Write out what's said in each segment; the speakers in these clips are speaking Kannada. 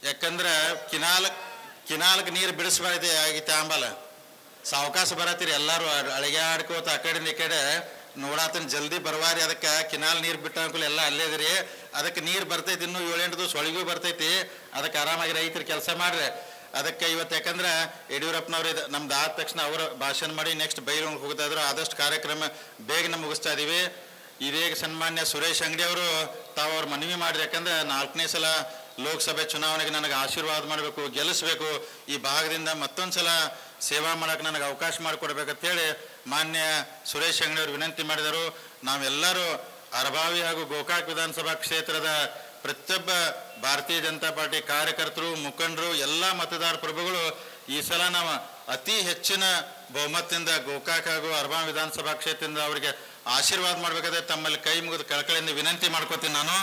ಯಾಕಂದ್ರೆ ಕಿನಾಲ್ ಕಿನಾಲ್ಗೆ ನೀರು ಬಿಡಿಸ್ಬಾರ್ದು ಆಗಿತ್ತೆ ಆಂಬಲ ಸಾವಕಾಶ ಬರತ್ತೀರಿ ಎಲ್ಲರೂ ಅಳಿಗಾಡ್ಕೋತ ಆ ಕಡೆಯಿಂದ ಈ ಕಡೆ ನೋಡಾತನ ಜಲ್ದಿ ಬರವಾರಿ ಅದಕ್ಕೆ ಕಿನಾಲ್ ನೀರು ಬಿಟ್ಟ ಅನುಕೂಲ ಎಲ್ಲ ಅಲ್ಲೇ ಇದ್ರಿ ಅದಕ್ಕೆ ನೀರು ಬರ್ತೈತಿ ಇನ್ನೂ ಏಳೆಂಟು ದಿವಸ ಒಳಗೂ ಬರ್ತೈತಿ ಅದಕ್ಕೆ ಆರಾಮಾಗಿ ರೈತರು ಕೆಲಸ ಮಾಡ್ರಿ ಅದಕ್ಕೆ ಇವತ್ತು ಯಾಕಂದ್ರೆ ಯಡಿಯೂರಪ್ಪನವ್ರು ಇದು ನಮ್ದು ಆದ ತಕ್ಷಣ ಅವರು ಭಾಷಣ ಮಾಡಿ ನೆಕ್ಸ್ಟ್ ಬೈರೋಂಗ್ ಹೋಗ್ತಾ ಇದ್ರು ಆದಷ್ಟು ಕಾರ್ಯಕ್ರಮ ಬೇಗನೆ ಮುಗಿಸ್ತಾ ಇದೀವಿ ಇದೀಗ ಸನ್ಮಾನ್ಯ ಸುರೇಶ್ ಅಂಗಡಿ ಅವರು ತಾವು ಅವ್ರ ಮನವಿ ಮಾಡ್ರಿ ಯಾಕಂದ್ರೆ ನಾಲ್ಕನೇ ಸಲ ಲೋಕಸಭೆ ಚುನಾವಣೆಗೆ ನನಗೆ ಆಶೀರ್ವಾದ ಮಾಡಬೇಕು ಗೆಲ್ಲಿಸ್ಬೇಕು ಈ ಭಾಗದಿಂದ ಮತ್ತೊಂದು ಸಲ ಸೇವಾ ಮಾಡಕ್ಕೆ ನನಗೆ ಅವಕಾಶ ಮಾಡಿಕೊಡ್ಬೇಕಂತೇಳಿ ಮಾನ್ಯ ಸುರೇಶ್ ಅಂಗಡಿ ಅವರು ವಿನಂತಿ ಮಾಡಿದರು ನಾವೆಲ್ಲರೂ ಅರಭಾವಿ ಹಾಗೂ ಗೋಕಾಕ್ ವಿಧಾನಸಭಾ ಕ್ಷೇತ್ರದ ಪ್ರತಿಯೊಬ್ಬ ಭಾರತೀಯ ಜನತಾ ಪಾರ್ಟಿ ಕಾರ್ಯಕರ್ತರು ಮುಖಂಡರು ಎಲ್ಲ ಮತದಾರ ಪ್ರಭುಗಳು ಈ ಸಲ ನಾವು ಅತಿ ಹೆಚ್ಚಿನ ಬಹುಮತದಿಂದ ಗೋಕಾಕ್ ಹಾಗೂ ಅರ್ಬಾನ್ ವಿಧಾನಸಭಾ ಕ್ಷೇತ್ರದಿಂದ ಅವರಿಗೆ ಆಶೀರ್ವಾದ ಮಾಡ್ಬೇಕಾದ್ರೆ ತಮ್ಮಲ್ಲಿ ಕೈ ಮುಗಿದು ಕಳಕಳಿಯಿಂದ ವಿನಂತಿ ಮಾಡ್ಕೋತೀನಿ ನಾನು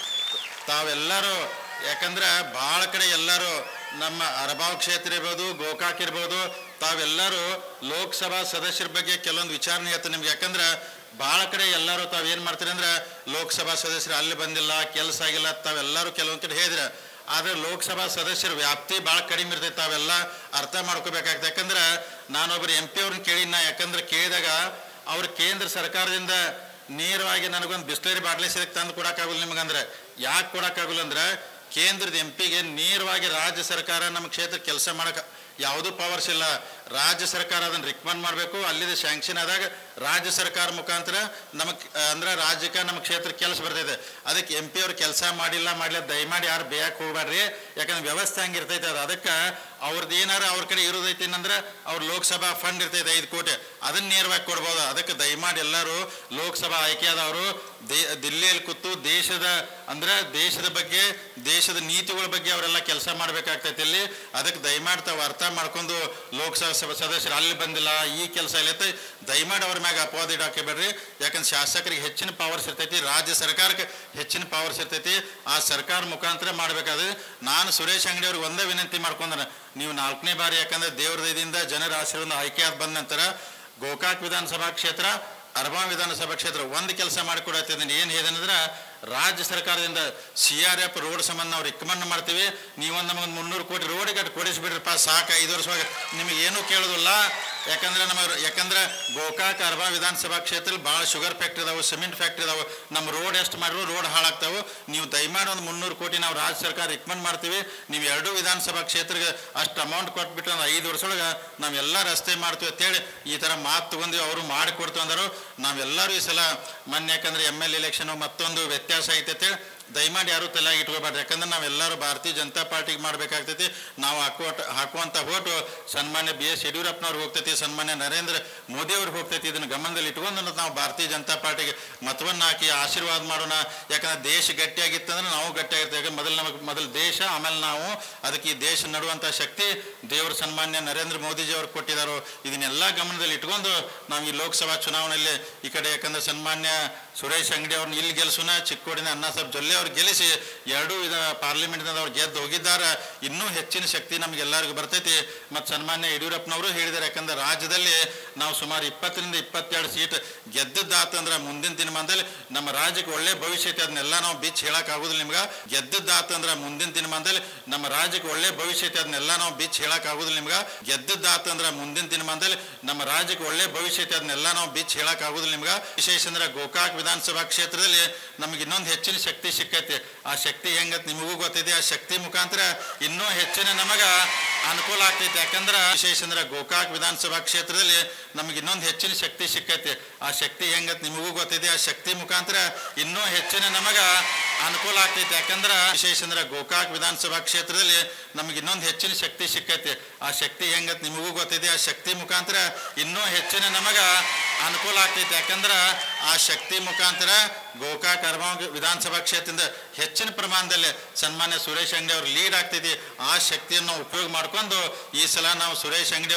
ತಾವೆಲ್ಲರೂ ಯಾಕಂದ್ರೆ ಭಾಳ ಕಡೆ ಎಲ್ಲರೂ ನಮ್ಮ ಅರಬಾವ್ ಕ್ಷೇತ್ರ ಇರ್ಬೋದು ಗೋಕಾಕ್ ಇರ್ಬೋದು ತಾವೆಲ್ಲರೂ ಲೋಕಸಭಾ ಸದಸ್ಯರ ಬಗ್ಗೆ ಕೆಲವೊಂದು ವಿಚಾರಣೆ ಹೇಳ್ತೀನಿ ನಿಮ್ಗೆ ಯಾಕಂದ್ರೆ ಭಾಳ ಕಡೆ ಎಲ್ಲರೂ ತಾವು ಏನು ಮಾಡ್ತೀರಿ ಅಂದ್ರೆ ಲೋಕಸಭಾ ಸದಸ್ಯರು ಅಲ್ಲಿ ಬಂದಿಲ್ಲ ಕೆಲಸ ಆಗಿಲ್ಲ ತಾವೆಲ್ಲರೂ ಕೆಲವೊಂದು ಕಡೆ ಹೇಳಿದ್ರೆ ಆದರೆ ಲೋಕಸಭಾ ಸದಸ್ಯರ ವ್ಯಾಪ್ತಿ ಭಾಳ ಕಡಿಮೆ ಇರ್ತೈತೆ ತಾವೆಲ್ಲ ಅರ್ಥ ಮಾಡ್ಕೋಬೇಕಾಗ್ತದೆ ಯಾಕಂದ್ರೆ ನಾನೊಬ್ಬರು ಎಂ ಪಿ ಅವ್ರನ್ನ ಕೇಳಿನ ಯಾಕಂದ್ರೆ ಕೇಳಿದಾಗ ಅವ್ರು ಕೇಂದ್ರ ಸರ್ಕಾರದಿಂದ ನೇರವಾಗಿ ನನಗೊಂದು ಬಿಸ್ಲರಿ ಬಾಟ್ಲಿ ಸಿದಕ್ಕೆ ತಂದು ಕೊಡೋಕ್ಕಾಗಲ್ಲ ನಿಮಗಂದ್ರೆ ಯಾಕೆ ಕೊಡೋಕ್ಕಾಗಲ್ಲ ಅಂದ್ರೆ ಕೇಂದ್ರದ ಎಂ ಪಿಗೆ ನೇರವಾಗಿ ರಾಜ್ಯ ಸರ್ಕಾರ ನಮ್ಮ ಕ್ಷೇತ್ರ ಕೆಲಸ ಮಾಡಕ್ಕೆ ಯಾವುದೂ ಪವರ್ಸ್ ಇಲ್ಲ ರಾಜ್ಯ ಸರ್ಕಾರ ಅದನ್ನು ರಿಕಮೆಂಡ್ ಮಾಡಬೇಕು ಅಲ್ಲಿದೆ ಸ್ಯಾಂಕ್ಷನ್ ಆದಾಗ ರಾಜ್ಯ ಸರ್ಕಾರ ಮುಖಾಂತರ ನಮಗೆ ಅಂದ್ರೆ ರಾಜ್ಯಕ್ಕೆ ನಮ್ಮ ಕ್ಷೇತ್ರ ಕೆಲಸ ಬರ್ತೈತೆ ಅದಕ್ಕೆ ಎಂ ಪಿ ಅವ್ರು ಕೆಲಸ ಮಾಡಿಲ್ಲ ಮಾಡಲಿಲ್ಲ ದಯಮಾಡಿ ಯಾರು ಬೇಯಕ್ಕೆ ಹೋಗ್ಬೇಡ್ರಿ ಯಾಕಂದ್ರೆ ವ್ಯವಸ್ಥೆ ಹಂಗಿರ್ತೈತೆ ಅದು ಅದಕ್ಕೆ ಅವ್ರದ್ದು ಏನಾರ ಅವ್ರ ಕಡೆ ಇರೋದೈತಿ ಅಂದ್ರೆ ಅವ್ರ ಲೋಕಸಭಾ ಫಂಡ್ ಇರ್ತೈತೆ ಐದು ಕೋಟಿ ಅದನ್ನ ನೇರವಾಗಿ ಕೊಡ್ಬೋದು ಅದಕ್ಕೆ ದಯಮಾಡಿ ಎಲ್ಲರೂ ಲೋಕಸಭಾ ಆಯ್ಕೆಯಾದವರು ದೇ ದಿಲ್ಲಿಯಲ್ಲಿ ಕೂತು ದೇಶದ ಅಂದ್ರೆ ದೇಶದ ಬಗ್ಗೆ ದೇಶದ ನೀತಿಗಳ ಬಗ್ಗೆ ಅವರೆಲ್ಲ ಕೆಲಸ ಮಾಡ್ಬೇಕಾಗ್ತೈತಿ ಇಲ್ಲಿ ಅದಕ್ಕೆ ದಯಮಾಡಿ ತಾವು ಅರ್ಥ ಮಾಡ್ಕೊಂಡು ಲೋಕಸಭಾ ಸಭಾ ಸದಸ್ಯರು ಅಲ್ಲಿ ಬಂದಿಲ್ಲ ಈ ಕೆಲಸ ಇಲ್ಲೈತೆ ದಯಮಾಡಿ ಅವ್ರ ಮ್ಯಾಗ ಅಪವಾದ ಇಡಾಕೆ ಬೇಡ್ರಿ ಯಾಕಂದ್ರೆ ಶಾಸಕರಿಗೆ ಹೆಚ್ಚಿನ ಪವರ್ಸ್ ಇರ್ತೈತಿ ರಾಜ್ಯ ಸರ್ಕಾರಕ್ಕೆ ಹೆಚ್ಚಿನ ಪವರ್ಸ್ ಇರ್ತೈತಿ ಆ ಸರ್ಕಾರ ಮುಖಾಂತರ ಮಾಡಬೇಕಾದ್ರೆ ನಾನು ಸುರೇಶ್ ಅಂಗಡಿ ಅವ್ರಿಗೆ ಒಂದೇ ವಿನಂತಿ ಮಾಡ್ಕೊಂಡ್ರೆ ನೀವು ನಾಲ್ಕನೇ ಬಾರಿ ಯಾಕಂದ್ರೆ ದೇವ್ರ ದಯದಿಂದ ಜನರ ಆಶೀರ್ವಾದ ಆಯ್ಕೆ ಆದ ಬಂದ ನಂತರ ಗೋಕಾಕ್ ವಿಧಾನಸಭಾ ಕ್ಷೇತ್ರ ಅರ್ಬಾ ವಿಧಾನಸಭಾ ಕ್ಷೇತ್ರ ಒಂದು ಕೆಲಸ ಮಾಡಿಕೊಡತ್ತಿದ್ದೀನಿ ಏನು ಹೇಳಿದ್ರೆ ರಾಜ್ಯ ಸರ್ಕಾರದಿಂದ ಸಿ ಆರ್ ಎಫ್ ರೋಡ್ ಸಂಬಂಧ ನಾವು ರಿಕಮೆಂಡ್ ಮಾಡ್ತೀವಿ ನೀವೊಂದು ನಮಗೆ ಮುನ್ನೂರು ಕೋಟಿ ರೋಡಿಗೆ ಅಟ್ಟು ಕೊಡಿಸ್ಬಿಡ್ರಪ್ಪ ಸಾಕು ಐದು ವರ್ಷವಾಗ ನಿಮಗೆ ಏನೂ ಕೇಳೋದಿಲ್ಲ ಯಾಕಂದ್ರೆ ನಮ್ಮ ಯಾಕಂದ್ರೆ ಗೋಕಾಕ್ ಅರ್ಬಾ ವಿಧಾನಸಭಾ ಕ್ಷೇತ್ರದಲ್ಲಿ ಭಾಳ ಶುಗರ್ ಫ್ಯಾಕ್ಟ್ರಿ ಇದಾವೆ ಸಿಮೆಂಟ್ ಫ್ಯಾಕ್ಟ್ರಿ ಇದಾವೆ ನಮ್ಮ ರೋಡ್ ಎಷ್ಟು ಮಾಡಿದ್ರು ರೋಡ್ ಹಾಳಾಗ್ತಾವೆ ನೀವು ದಯಮಾಡಿ ಒಂದು ಮುನ್ನೂರು ಕೋಟಿ ನಾವು ರಾಜ್ಯ ಸರ್ಕಾರ ರಿಕಮೆಂಡ್ ಮಾಡ್ತೀವಿ ನೀವು ಎರಡೂ ವಿಧಾನಸಭಾ ಕ್ಷೇತ್ರಕ್ಕೆ ಅಷ್ಟು ಅಮೌಂಟ್ ಕೊಟ್ಬಿಟ್ಟು ಒಂದು ಐದು ವರ್ಷದೊಳಗೆ ನಾವೆಲ್ಲ ರಸ್ತೆ ಮಾಡ್ತೀವಿ ಅಂತೇಳಿ ಈ ಥರ ಮಾತು ತಗೊಂಡು ಅವರು ಮಾಡಿಕೊಡ್ತು ಅಂದರು ನಾವೆಲ್ಲರೂ ಈ ಸಲ ಮೊನ್ನೆ ಯಾಕಂದ್ರೆ ಎಮ್ ಎಲ್ ಎಲೆಕ್ಷನ್ ಮತ್ತೊಂದು ವ್ಯತ್ಯಾಸ ಐತೆ ಅಂತೇಳಿ ದಯಮಾಡಿ ಯಾರು ತಲೆಯಾಗಿ ಇಟ್ಕೋಬಾರ್ದು ಯಾಕಂದ್ರೆ ನಾವೆಲ್ಲರೂ ಭಾರತೀಯ ಜನತಾ ಪಾರ್ಟಿಗೆ ಮಾಡ್ಬೇಕಾಗ್ತೈತಿ ನಾವು ಹಾಕುವ ಹಾಕುವಂಥ ಓಟು ಸನ್ಮಾನ್ಯ ಬಿ ಎಸ್ ಯಡಿಯೂರಪ್ಪನವ್ರಿಗೆ ಹೋಗ್ತೈತಿ ಸನ್ಮಾನ್ಯ ನರೇಂದ್ರ ಮೋದಿ ಅವ್ರಿಗೆ ಹೋಗ್ತೈತಿ ಇದನ್ನು ಗಮನದಲ್ಲಿ ಇಟ್ಕೊಂಡು ನಾವು ಭಾರತೀಯ ಜನತಾ ಪಾರ್ಟಿಗೆ ಮತವನ್ನು ಹಾಕಿ ಆಶೀರ್ವಾದ ಮಾಡೋಣ ಯಾಕಂದ್ರೆ ದೇಶ ಗಟ್ಟಿಯಾಗಿತ್ತಂದ್ರೆ ನಾವು ಗಟ್ಟಿಯಾಗಿರ್ತೀವಿ ಯಾಕಂದ್ರೆ ಮೊದಲು ನಮಗೆ ಮೊದಲು ದೇಶ ಆಮೇಲೆ ನಾವು ಅದಕ್ಕೆ ಈ ದೇಶ ನಡುವಂಥ ಶಕ್ತಿ ದೇವರ ಸನ್ಮಾನ್ಯ ನರೇಂದ್ರ ಮೋದಿಜಿ ಅವರು ಕೊಟ್ಟಿದ್ದಾರೋ ಇದನ್ನೆಲ್ಲ ಗಮನದಲ್ಲಿ ಇಟ್ಕೊಂಡು ನಾವು ಈ ಲೋಕಸಭಾ ಚುನಾವಣೆಯಲ್ಲಿ ಈ ಕಡೆ ಯಾಕಂದ್ರೆ ಸನ್ಮಾನ್ಯ ಸುರೇಶ್ ಅಂಗಡಿ ಅವ್ರನ್ನ ಇಲ್ಲಿ ಗೆಲ್ಸೋಣ ಚಿಕ್ಕೋಡಿನ ಅಣ್ಣಾ ಸಾಹೇಬ್ ಜೊಲ್ಲೆ ಅವ್ರು ಗೆಲ್ಲಿಸಿ ಎರಡೂ ಇದ ಪಾರ್ಲಿಮೆಂಟ್ನಿಂದ ಅವ್ರು ಗೆದ್ದು ಹೋಗಿದ್ದಾರೆ ಇನ್ನೂ ಹೆಚ್ಚಿನ ಶಕ್ತಿ ನಮಗೆಲ್ಲರಿಗೂ ಬರ್ತೈತಿ ಮತ್ತು ಸನ್ಮಾನ್ಯ ಯಡಿಯೂರಪ್ಪನವರು ಹೇಳಿದ್ದಾರೆ ಯಾಕಂದ್ರೆ ರಾಜ್ಯದಲ್ಲಿ ನಾವು ಸುಮಾರು ಇಪ್ಪತ್ತರಿಂದ ಇಪ್ಪತ್ತೆರಡು ಸೀಟ್ ಗೆದ್ದದ್ದಾತಂದ್ರೆ ಮುಂದಿನ ದಿನಮಾನದಲ್ಲಿ ನಮ್ಮ ರಾಜ್ಯಕ್ಕೆ ಒಳ್ಳೆ ಭವಿಷ್ಯ ಐತೆ ಅದನ್ನೆಲ್ಲ ನಾವು ಬಿಚ್ಚಿ ಹೇಳಕ್ಕಾಗೋದಿಲ್ಲ ನಿಮ್ಗೆ ಗೆದ್ದದ್ದಾತಂದ್ರೆ ಮುಂದಿನ ದಿನಮಾನದಲ್ಲಿ ನಮ್ಮ ರಾಜ್ಯಕ್ಕೆ ಒಳ್ಳೆ ಭವಿಷ್ಯ ಐತೆ ಅದನ್ನೆಲ್ಲ ನಾವು ಬಿಚ್ಚಿ ಹೇಳಕ್ಕಾಗೋದಿಲ್ಲ ನಿಮ್ಗೆ ಗೆದ್ದದ್ದಾತಂದ್ರೆ ಮುಂದಿನ ದಿನಮಾನದಲ್ಲಿ ನಮ್ಮ ರಾಜ್ಯಕ್ಕೆ ಒಳ್ಳೆ ಭವಿಷ್ಯ ಐತೆ ಅದನ್ನೆಲ್ಲ ನಾವು ಬಿಚ್ಚಿ ಹೇಳಕ್ಕಾಗೋದಿಲ್ಲ ನಿಮ್ಗೆ ವಿಶೇಷ ಅಂದ್ರೆ ಗೋಕಾಕ್ ವಿಧಾನಸಭಾ ಕ್ಷೇತ್ರದಲ್ಲಿ ನಮ್ಗೆ ಇನ್ನೊಂದು ಹೆಚ್ಚಿನ ಶಕ್ತಿ ಸಿಕ್ಕೈತಿ ಆ ಶಕ್ತಿ ಹೆಂಗತ್ ನಿಮಗೂ ಗೊತ್ತಿದೆ ಆ ಶಕ್ತಿ ಮುಖಾಂತರ ಇನ್ನೂ ಹೆಚ್ಚಿನ ನಮಗ ಅನುಕೂಲ ಆಗ್ತೈತಿ ಯಾಕಂದ್ರೆ ವಿಶೇಷ ಅಂದ್ರೆ ಗೋಕಾಕ್ ವಿಧಾನಸಭಾ ಕ್ಷೇತ್ರದಲ್ಲಿ ನಮ್ಗೆ ಇನ್ನೊಂದು ಹೆಚ್ಚಿನ ಶಕ್ತಿ ಸಿಕ್ಕೈತಿ ಆ ಶಕ್ತಿ ಹೆಂಗತ್ ನಿಮಗೂ ಗೊತ್ತಿದೆ ಆ ಶಕ್ತಿ ಮುಖಾಂತರ ಇನ್ನೂ ಹೆಚ್ಚಿನ ನಮಗ ಅನುಕೂಲ ಆಗ್ತೈತಿ ಯಾಕಂದ್ರೆ ವಿಶೇಷ ಅಂದ್ರೆ ಗೋಕಾಕ್ ವಿಧಾನಸಭಾ ಕ್ಷೇತ್ರದಲ್ಲಿ ನಮ್ಗೆ ಇನ್ನೊಂದು ಹೆಚ್ಚಿನ ಶಕ್ತಿ ಸಿಕ್ಕೈತಿ ಆ ಶಕ್ತಿ ಹೆಂಗತ್ ನಿಮಗೂ ಗೊತ್ತಿದೆ ಆ ಶಕ್ತಿ ಮುಖಾಂತರ ಇನ್ನೂ ಹೆಚ್ಚಿನ ನಮಗ ಅನುಕೂಲ ಆಗ್ತೈತಿ ಯಾಕಂದ್ರೆ ಆ ಶಕ್ತಿ ಮುಖಾಂತರ ಗೋಕಾಕ್ ಅರ್ಬಾ ವಿಧಾನಸಭಾ ಕ್ಷೇತ್ರದಿಂದ ಹೆಚ್ಚಿನ ಪ್ರಮಾಣದಲ್ಲಿ ಸನ್ಮಾನ್ಯ ಸುರೇಶ್ ಅಂಗಡಿ ಅವ್ರಿಗೆ ಲೀಡ್ ಆಗ್ತೈತಿ ಆ ಶಕ್ತಿಯನ್ನು ನಾವು ಉಪಯೋಗ ಮಾಡ್ಕೊಂಡು ಈ ಸಲ ನಾವು ಸುರೇಶ್ ಅಂಗಡಿ ಅವರಿಗೆ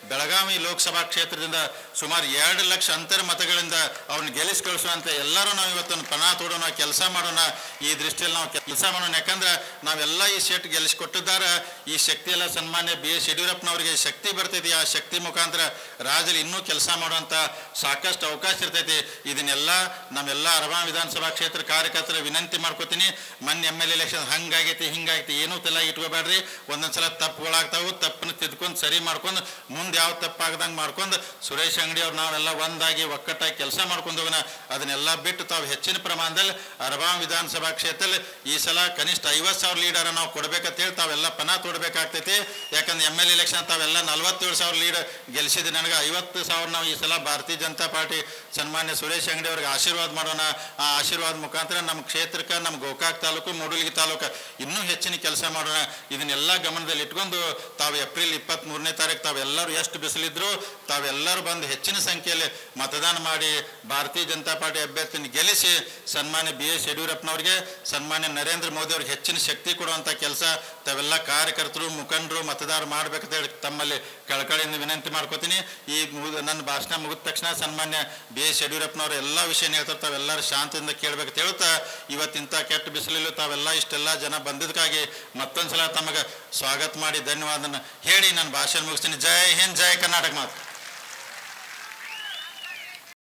ಬೆಳಗಾವಿ ಲೋಕಸಭಾ ಕ್ಷೇತ್ರದಿಂದ ಸುಮಾರು ಎರಡು ಲಕ್ಷ ಅಂತರ ಮತಗಳಿಂದ ಅವ್ರನ್ನ ಗೆಲ್ಲಿಸಿ ಕಳಿಸುವಂತೆ ಎಲ್ಲರೂ ನಾವು ಇವತ್ತೊಂದು ಪಣ ತೋಡೋಣ ಕೆಲಸ ಮಾಡೋಣ ಈ ದೃಷ್ಟಿಯಲ್ಲಿ ನಾವು ಕೆಲಸ ಮಾಡೋಣ ಯಾಕಂದ್ರೆ ನಾವೆಲ್ಲ ಈ ಸೀಟ್ ಗೆಲ್ಲಿಸಿಕೊಟ್ಟಿದ್ದಾರೆ ಈ ಶಕ್ತಿ ಎಲ್ಲ ಸನ್ಮಾನ್ಯ ಬಿ ಎಸ್ ಯಡಿಯೂರಪ್ಪನವರಿಗೆ ಶಕ್ತಿ ಬರ್ತೈತಿ ಆ ಶಕ್ತಿ ಮುಖಾಂತರ ರಾಜ್ಯದಲ್ಲಿ ಇನ್ನೂ ಕೆಲಸ ಮಾಡುವಂಥ ಸಾಕಷ್ಟು ಅವಕಾಶ ಇರ್ತೈತಿ ಇದನ್ನೆಲ್ಲ ನಮ್ಮೆಲ್ಲ ಅರಬಾ ವಿಧಾನಸಭಾ ಕ್ಷೇತ್ರ ಕಾರ್ಯಕರ್ತರ ವಿನಂತಿ ಮಾಡ್ಕೋತೀನಿ ಮೊನ್ನೆ ಎಮ್ ಎಲ್ ಎಲೆಕ್ಷನ್ ಹಂಗಾಗೈತಿ ಹಿಂಗಾಗೈತಿ ಏನೂ ತಲೆ ಇಟ್ಕೋಬೇಡ್ರಿ ಒಂದೊಂದ್ಸಲ ತಪ್ಪುಗಳಾಗ್ತಾವು ತಪ್ಪನ್ನ ತಿದ್ಕೊಂಡು ಸರಿ ಮಾಡ್ಕೊಂಡು ಮುಂದೆ ಯಾವ ತಪ್ಪಾಗ್ದಂಗೆ ಮಾಡ್ಕೊಂಡು ಸುರೇಶ್ ಅಂಗಡಿ ಅವ್ರು ನಾವೆಲ್ಲ ಒಂದಾಗಿ ಒಕ್ಕಟ್ಟಾಗಿ ಕೆಲಸ ಮಾಡ್ಕೊಂಡು ಹೋಗೋಣ ಅದನ್ನೆಲ್ಲ ಬಿಟ್ಟು ತಾವು ಹೆಚ್ಚಿನ ಪ್ರಮಾಣದಲ್ಲಿ ಅರಬಾ ವಿಧಾನಸಭಾ ಕ್ಷೇತ್ರದಲ್ಲಿ ಈ ಸಲ ಕನಿಷ್ಠ ಐವತ್ತು ಸಾವಿರ ಲೀಡರ್ ನಾವು ಕೊಡ್ಬೇಕಂತ ಹೇಳಿ ತಾವೆಲ್ಲ ಪಣ ತೋಡ್ಬೇಕಾಗ್ತೈತಿ ಯಾಕಂದ್ರೆ ಎಮ್ ಎಲ್ ಎಲೆಕ್ಷನ್ ತಾವೆಲ್ಲ ನಲ್ವತ್ತೇಳು ಸಾವಿರ ಲೀಡ್ ಗೆಲ್ಲಿಸಿದ್ರೆ ನನಗೆ ಐವತ್ತು ಸಾವಿರ ನಾವು ಈ ಸಲ ಭಾರತೀಯ ಜನತಾ ಪಾರ್ಟಿ ಸನ್ಮಾನ್ಯ ಸುರೇಶ್ ಅಂಗಡಿ ಅವ್ರಿಗೆ ಆಶೀರ್ವಾದ ಮಾಡೋಣ ಆ ಆಶೀರ್ವಾದ ಮುಖಾಂತರ ನಮ್ಮ ಕ್ಷೇತ್ರಕ್ಕೆ ನಮ್ಮ ಗೋಕಾಕ್ ತಾಲೂಕು ಮೂಡಲಗಿ ತಾಲೂಕು ಇನ್ನೂ ಹೆಚ್ಚಿನ ಕೆಲಸ ಮಾಡೋಣ ಇದನ್ನೆಲ್ಲ ಗಮನದಲ್ಲಿ ಇಟ್ಕೊಂಡು ತಾವು ಏಪ್ರಿಲ್ ಇಪ್ಪತ್ತ್ ಮೂರನೇ ತಾರೀಕು ತಾವೆಲ್ಲರೂ ಎಷ್ಟು ಬಿಸಿಲಿದ್ರು ತಾವೆಲ್ಲರೂ ಬಂದು ಹೆಚ್ಚಿನ ಸಂಖ್ಯೆಯಲ್ಲಿ ಮತದಾನ ಮಾಡಿ ಭಾರತೀಯ ಜನತಾ ಪಾರ್ಟಿ ಅಭ್ಯರ್ಥಿನ ಗೆಲ್ಲಿಸಿ ಸನ್ಮಾನ್ಯ ಬಿ ಎಸ್ ಯಡಿಯೂರಪ್ಪನವರಿಗೆ ಸನ್ಮಾನ್ಯ ನರೇಂದ್ರ ಮೋದಿ ಅವ್ರಿಗೆ ಹೆಚ್ಚಿನ ಶಕ್ತಿ ಕೊಡುವಂಥ ಕೆಲಸ ತಾವೆಲ್ಲ ಕಾರ್ಯಕರ್ತರು ಮುಖಂಡರು ಮತದಾರ ಮಾಡ್ಬೇಕಂತ ಹೇಳಿ ತಮ್ಮಲ್ಲಿ ಕಳಕಳಿಯಿಂದ ವಿನಂತಿ ಮಾಡ್ಕೋತೀನಿ ಈ ಮುಗಿದ ನನ್ನ ಭಾಷಣ ಮುಗಿದ ತಕ್ಷಣ ಸನ್ಮಾನ್ಯ ಬಿ ಎಸ್ ಯಡಿಯೂರಪ್ಪನವರು ಎಲ್ಲ ವಿಷಯ ಹೇಳ್ತಾರೆ ತಾವೆಲ್ಲರೂ ಶಾಂತಿಯಿಂದ ಕೇಳ್ಬೇಕಂತ ಹೇಳ್ತಾ ಇವತ್ತಿಂಥ ಕೆಟ್ಟ ಬಿಸಿಲಲ್ಲೂ ತಾವೆಲ್ಲ ಇಷ್ಟೆಲ್ಲ ಜನ ಬಂದಿದ್ದಕ್ಕಾಗಿ ಮತ್ತೊಂದ್ಸಲ ತಮಗೆ ಸ್ವಾಗತ ಮಾಡಿ ಧನ್ಯವಾದನ ಹೇಳಿ ನನ್ನ ಭಾಷಣ ಮುಗಿಸ್ತೀನಿ ಜೈ ಹಿಂದ್ ಜೈ ಕರ್ನಾಟಕ ಮಾತು